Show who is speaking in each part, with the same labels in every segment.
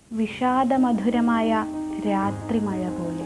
Speaker 1: വിഷാദമധുരമായ രാത്രിമഴ പോലെ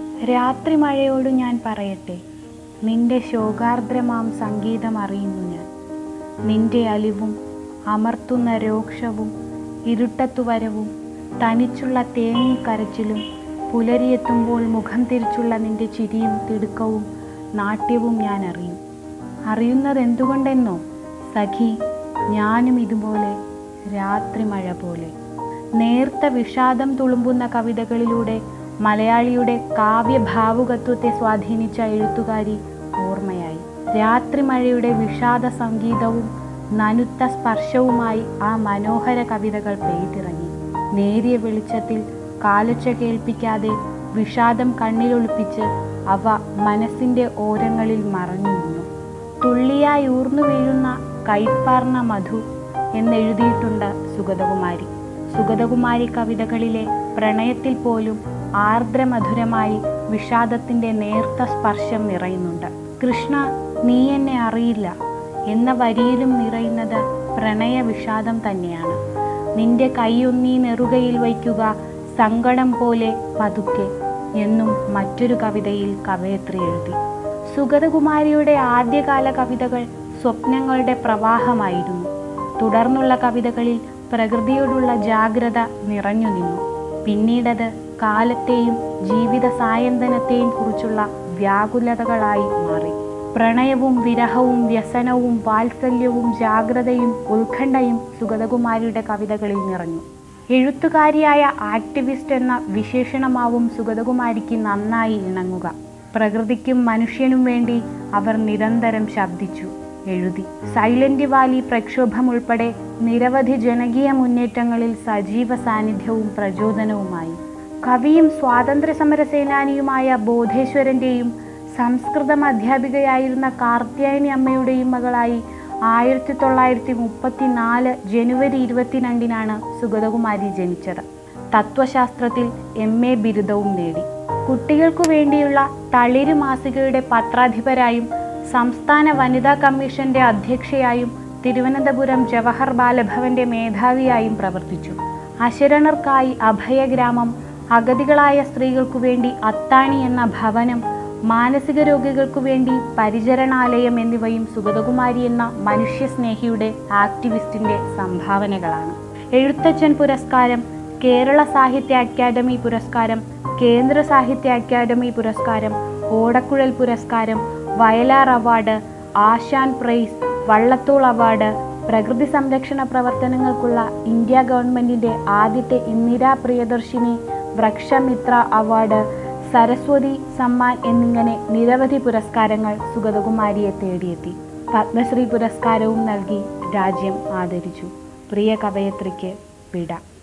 Speaker 1: രാത്രിമഴയോട് ഞാൻ പറയട്ടെ നിന്റെ ശോകാർദ്രമാം സംഗീതം അറിയുന്നു ഞാൻ നിന്റെ അലിവും അമർത്തുന്ന രോക്ഷവും ഇരുട്ടത്തു വരവും തനിച്ചുള്ള തേങ്ങിക്കരച്ചിലും പുലരിയെത്തുമ്പോൾ മുഖം തിരിച്ചുള്ള നിന്റെ ചിരിയും തിടുക്കവും നാട്യവും ഞാൻ അറിയും അറിയുന്നത് എന്തുകൊണ്ടെന്നോ സഖി ഞാനും ഇതുപോലെ രാത്രിമഴ പോലെ നേർത്ത വിഷാദം തുളുമ്പുന്ന കവിതകളിലൂടെ മലയാളിയുടെ കാവ്യഭാവുകത്വത്തെ സ്വാധീനിച്ച എഴുത്തുകാരി ഓർമ്മയായി രാത്രിമഴയുടെ വിഷാദ സംഗീതവും നനുത്ത സ്പർശവുമായി ആ മനോഹര കവിതകൾ പെയ്തിറങ്ങി നേരിയ വെളിച്ചത്തിൽ കാലൊച്ച കേൾപ്പിക്കാതെ വിഷാദം കണ്ണിലൊളിപ്പിച്ച് അവ മനസ്സിൻ്റെ ഓരങ്ങളിൽ മറഞ്ഞു നിന്നു തുള്ളിയായി ഊർന്നു വീഴുന്ന കൈപ്പാർന്ന മധു എന്നെഴുതിയിട്ടുണ്ട് സുഗതകുമാരി സുഗതകുമാരി കവിതകളിലെ പ്രണയത്തിൽ പോലും ആർദ്രമധുരമായി വിഷാദത്തിൻ്റെ നേർത്ത സ്പർശം നിറയുന്നുണ്ട് കൃഷ്ണ നീ എന്നെ അറിയില്ല എന്ന വരിയിലും നിറയുന്നത് പ്രണയ വിഷാദം തന്നെയാണ് നിന്റെ കൈയൊന്നീ നെറുകയിൽ വയ്ക്കുക സങ്കടം പോലെ പതുക്കെ എന്നും മറ്റൊരു കവിതയിൽ കവയത്രി എഴുതി സുഗതകുമാരിയുടെ ആദ്യകാല കവിതകൾ സ്വപ്നങ്ങളുടെ പ്രവാഹമായിരുന്നു തുടർന്നുള്ള കവിതകളിൽ പ്രകൃതിയോടുള്ള ജാഗ്രത നിറഞ്ഞു നിന്നു പിന്നീടത് കാലത്തെയും ജീവിത സായന്തനത്തെയും കുറിച്ചുള്ള വ്യാകുലതകളായി മാറി പ്രണയവും വിരഹവും വ്യസനവും വാത്സല്യവും ജാഗ്രതയും ഉത്കണ്ഠയും സുഗതകുമാരിയുടെ കവിതകളിൽ നിറഞ്ഞു എഴുത്തുകാരിയായ ആക്ടിവിസ്റ്റ് എന്ന വിശേഷണമാവും സുഗതകുമാരിക്ക് നന്നായി ഇണങ്ങുക പ്രകൃതിക്കും മനുഷ്യനും വേണ്ടി അവർ നിരന്തരം ശബ്ദിച്ചു എഴുതി സൈലന്റ് വാലി പ്രക്ഷോഭം ഉൾപ്പെടെ നിരവധി ജനകീയ മുന്നേറ്റങ്ങളിൽ സജീവ സാന്നിധ്യവും പ്രചോദനവുമായി കവിയും സ്വാതന്ത്ര്യ സമര സേനാനിയുമായ ബോധേശ്വരൻ്റെയും സംസ്കൃതം അധ്യാപികയായിരുന്ന കാർത്യായനി അമ്മയുടെയും മകളായി ആയിരത്തി തൊള്ളായിരത്തി മുപ്പത്തി നാല് ജനുവരി ഇരുപത്തിരണ്ടിനാണ് സുഗതകുമാരി ജനിച്ചത് തത്വശാസ്ത്രത്തിൽ എം എ ബിരുദവും നേടി കുട്ടികൾക്കു വേണ്ടിയുള്ള തളിര് മാസികയുടെ പത്രാധിപരായും സംസ്ഥാന വനിതാ കമ്മീഷന്റെ അധ്യക്ഷയായും തിരുവനന്തപുരം ജവഹർ ബാലഭവന്റെ മേധാവിയായും പ്രവർത്തിച്ചു അശരണർക്കായി അഭയഗ്രാമം അഗതികളായ സ്ത്രീകൾക്കു വേണ്ടി അത്താണി എന്ന ഭവനം മാനസിക രോഗികൾക്കു വേണ്ടി പരിചരണാലയം എന്നിവയും സുഗതകുമാരി എന്ന മനുഷ്യസ്നേഹിയുടെ ആക്ടിവിസ്റ്റിന്റെ സംഭാവനകളാണ് എഴുത്തച്ഛൻ പുരസ്കാരം കേരള സാഹിത്യ അക്കാദമി പുരസ്കാരം കേന്ദ്ര സാഹിത്യ അക്കാദമി പുരസ്കാരം ഓടക്കുഴൽ പുരസ്കാരം Vayalar award Asan prize Vallathol award പ്രകൃതി സംരക്ഷണ പ്രവർത്തനങ്ങൾക്കുള്ള ഇന്ത്യ ഗവൺമെന്റിന്റെ ആദ്യത്തെ ഇന്ദിരാ പ്രിയദർശിനി വൃക്ഷമിത്ര അവാർഡ് സരസ്വതി സമ്മാൻ എന്നിങ്ങനെ നിരവധി പുരസ്കാരങ്ങൾ സുഗതകുമാരിയെ തേടിയെത്തി പത്മശ്രീ പുരസ്കാരവും നൽകി രാജ്യം ആദരിച്ചു പ്രിയ കവയത്രിക്ക് വിട